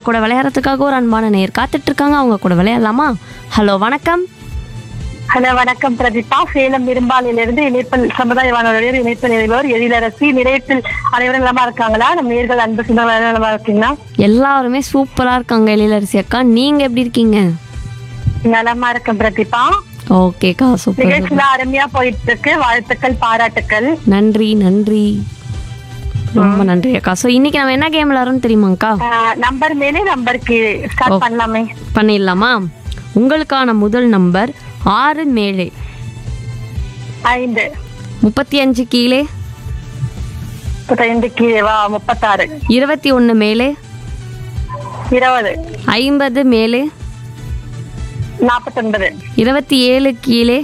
கூட விளையாடுறதுக்காக ஒரு அன்பான நேர் காத்துட்டு இருக்காங்க அவங்க கூட விளையாடலாமா ஹலோ வணக்கம் ஹலோ வணக்கம் பிரதீபா சேலம் இரும்பாலிலிருந்து இணைப்பில் சமுதாய வானொலியில் இணைப்பு நிறைவர் எழிலரசி நிலையத்தில் அனைவரும் நலமா இருக்காங்களா நம்ம நேர்கள் அன்பு சொந்தங்கள் நலமா இருக்கீங்களா எல்லாருமே சூப்பரா இருக்காங்க எழிலரசி அக்கா நீங்க எப்படி இருக்கீங்க நலமா இருக்கேன் பிரதீபா ஓகேக்கா சூப்பர் நிகழ்ச்சியில அருமையா போயிட்டு இருக்கு வாழ்த்துக்கள் பாராட்டுக்கள் நன்றி நன்றி ரொம்ப நன்றி அக்கா ஸோ இன்னைக்கு நம்ம என்ன கேம் விளாட்றோம்னு தெரியுமாங்க்கா ஆஹ், நம்பர் மேலே நம்பர் கீழே ஸ்டார்ட் பண்ணலாமே பண்ணிடலாமா உங்களுக்கான முதல் நம்பர் ஆறு மேலே ஐந்து முப்பத்தி அஞ்சு கீழே முப்பத்தைந்து கீழே வா முப்பத்தாறு இருபத்தி ஒன்று மேலே இருபது ஐம்பது மேலே நாற்பத்தொன்பது இருபத்தி ஏழு கீழே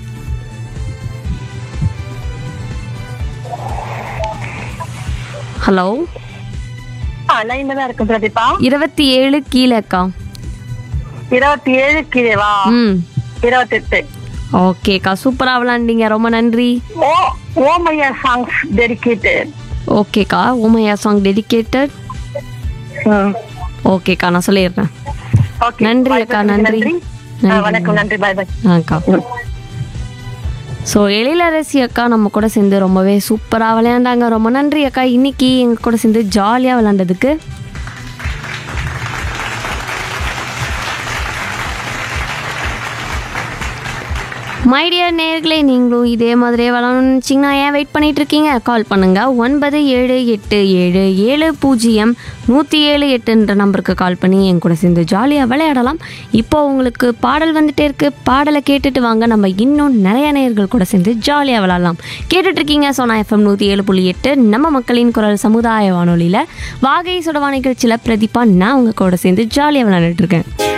ஹலோ லைன்ல தான் இருக்கு பிரதீபா இருபத்தி ஏழு கீழே அக்கா இருபத்தி ஏழு கீழே வா ம் இருபத்தெட்டு ஓகேக்கா சூப்பராக விளாண்டீங்க ரொம்ப நன்றி ஓ ஓமையா சாங்ஸ் டெடிக்கேட்டட் ஓகேக்கா ஓமையா சாங் டெடிகேட்டட் ஓகேக்கா நான் சொல்லிடுறேன் ஓகே நன்றி அக்கா, நன்றி. ஆ, வணக்கம் நன்றி பாய் பாய் அக்கா ஸோ எழிலரசி அக்கா நம்ம கூட சேர்ந்து ரொம்பவே சூப்பராக விளையாண்டாங்க ரொம்ப நன்றி அக்கா இன்னைக்கு எங்கள் கூட சேர்ந்து ஜாலியாக விளையாண்டதுக்கு மைடியர் நேர்களே நீங்களும் இதே மாதிரியே விளாடணும்னு நினச்சிங்கன்னா ஏன் வெயிட் பண்ணிட்டு இருக்கீங்க கால் பண்ணுங்க ஒன்பது ஏழு எட்டு ஏழு ஏழு பூஜ்ஜியம் நூற்றி ஏழு எட்டுன்ற நம்பருக்கு கால் பண்ணி என் கூட சேர்ந்து ஜாலியாக விளையாடலாம் இப்போ உங்களுக்கு பாடல் வந்துட்டே இருக்கு பாடலை கேட்டுட்டு வாங்க நம்ம இன்னும் நிறைய நேர்கள் கூட சேர்ந்து ஜாலியாக விளையாடலாம் கேட்டுட்டு இருக்கீங்க சோனா எஃப்எம் நூற்றி ஏழு புள்ளி எட்டு நம்ம மக்களின் குரல் சமுதாய வானொலியில் வாகை சுடவா நிகழ்ச்சியில் பிரதீபா நான் உங்க கூட சேர்ந்து ஜாலியாக விளையாண்டுட்டு இருக்கேன்